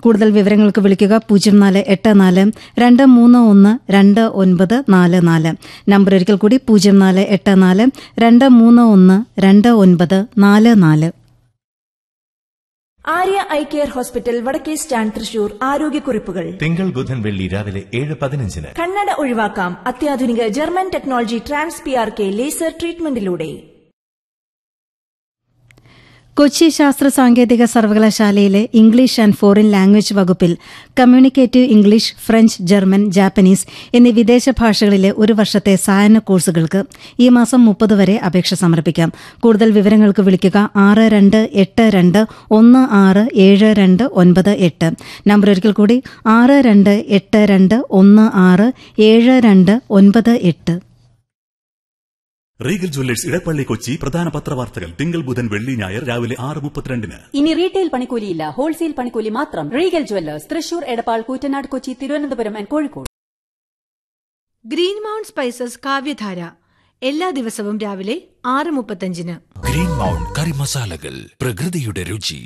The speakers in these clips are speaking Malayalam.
കൂടുതൽ വിവരങ്ങൾക്ക് വിളിക്കുക പൂജ്യം നാല് എട്ട് നാല് രണ്ട് മൂന്ന് ഒന്ന് രണ്ട് ഒൻപത് നാല് നാല് നമ്പർ ഒരിക്കൽ കൂടി പൂജ്യം നാല് എട്ട് നാല് രണ്ട് മൂന്ന് ഒന്ന് രണ്ട് ഒൻപത് നാല് നാല് ആര്യ ഐ കെയർ ഹോസ്പിറ്റൽ വടക്കേ സ്റ്റാൻഡ് തൃശൂർ ആരോഗ്യക്കുറിപ്പുകൾ തിങ്കൾ ബുധൻ വെള്ളി രാവിലെ ഏഴ് പതിനഞ്ചിന് കണ്ണട ഒഴിവാക്കാം അത്യാധുനിക German technology trans P R K laser ട്രീറ്റ്മെന്റിലൂടെ കൊച്ചി ശാസ്ത്ര സാങ്കേതിക സർവകലാശാലയിലെ ഇംഗ്ലീഷ് ആൻഡ് ഫോറിൻ ലാംഗ്വേജ് വകുപ്പിൽ communicative English French German Japanese എന്നീ വിദേശ ഭാഷകളിലെ ഒരു വർഷത്തെ സായന കോഴ്സുകൾക്ക് ഈ മാസം മുപ്പത് വരെ അപേക്ഷ സമർപ്പിക്കാം കൂടുതൽ വിവരങ്ങൾക്ക് വിളിക്കുക ആറ് രണ്ട് എട്ട് രണ്ട് ഒന്ന് ആറ് ഏഴ് രണ്ട് ഒൻപത് എട്ട് നമ്പർ ഒരിക്കൽ കൂടി ആറ് രണ്ട് എട്ട് രണ്ട് ഒന്ന് ആറ് ഏഴ് രണ്ട് ഒൻപത് എട്ട് റീഗൽ ജ്വല്ലേഴ്സ് ഇടപ്പള്ളി കൊച്ചി പ്രധാന പത്രവാർത്തകൾ തിങ്കൾ ബുധൻ വെള്ളി ഞായർ രാവിലെ ആറ് മുപ്പത്തിരണ്ടിന് ഇനി റീറ്റെയിൽ പണിക്കൂലിയില്ല ഹോൾസെയിൽ പണിക്കൂലി മാത്രം Regal Jewellers Thrissur Edappal Koottanad Kochi Thiruvananthapuram and Kozhikode Green Mount Spices Kavyadhara എല്ലാ ദിവസവും രാവിലെ ആറ് മുപ്പത്തഞ്ചിന് ഗ്രീൻ മൗണ്ട് കറി മസാലകൾ പ്രകൃതിയുടെ രുചി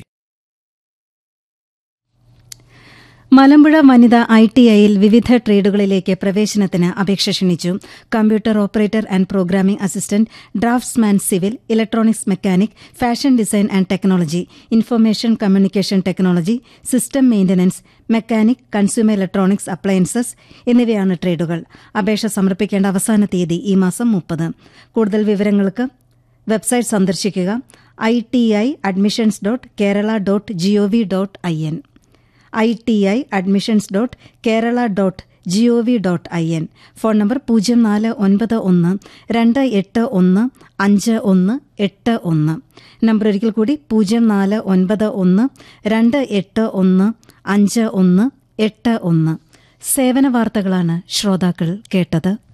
മലമ്പുഴ വനിത ഐ ടി ഐയിൽ വിവിധ ട്രേഡുകളിലേക്ക് പ്രവേശനത്തിന് അപേക്ഷ ക്ഷണിച്ചു computer operator and programming assistant draughtsman civil electronics mechanic fashion design and technology information communication technology system maintenance mechanic consumer electronics appliances എന്നിവയാണ് ട്രേഡുകൾ അപേക്ഷ സമർപ്പിക്കേണ്ട അവസാന തീയതി ഈ മാസം മുപ്പത് കൂടുതൽ വിവരങ്ങൾക്ക് വെബ്സൈറ്റ് സന്ദർശിക്കുക I T I admissions dot Kerala dot G O V dot I N I T I admissions dot Kerala dot G O V dot I N phone number പൂജ്യം നാല് ഒൻപത് ഒന്ന് രണ്ട് എട്ട് ഒന്ന് അഞ്ച് ഒന്ന് എട്ട് ഒന്ന് നമ്പർ ഒരിക്കൽ കൂടി പൂജ്യം നാല് ഒൻപത് ഒന്ന് രണ്ട് എട്ട് ഒന്ന് അഞ്ച് ഒന്ന് എട്ട് ഒന്ന് സേവന വാർത്തകളാണ് ശ്രോതാക്കൾ കേട്ടത്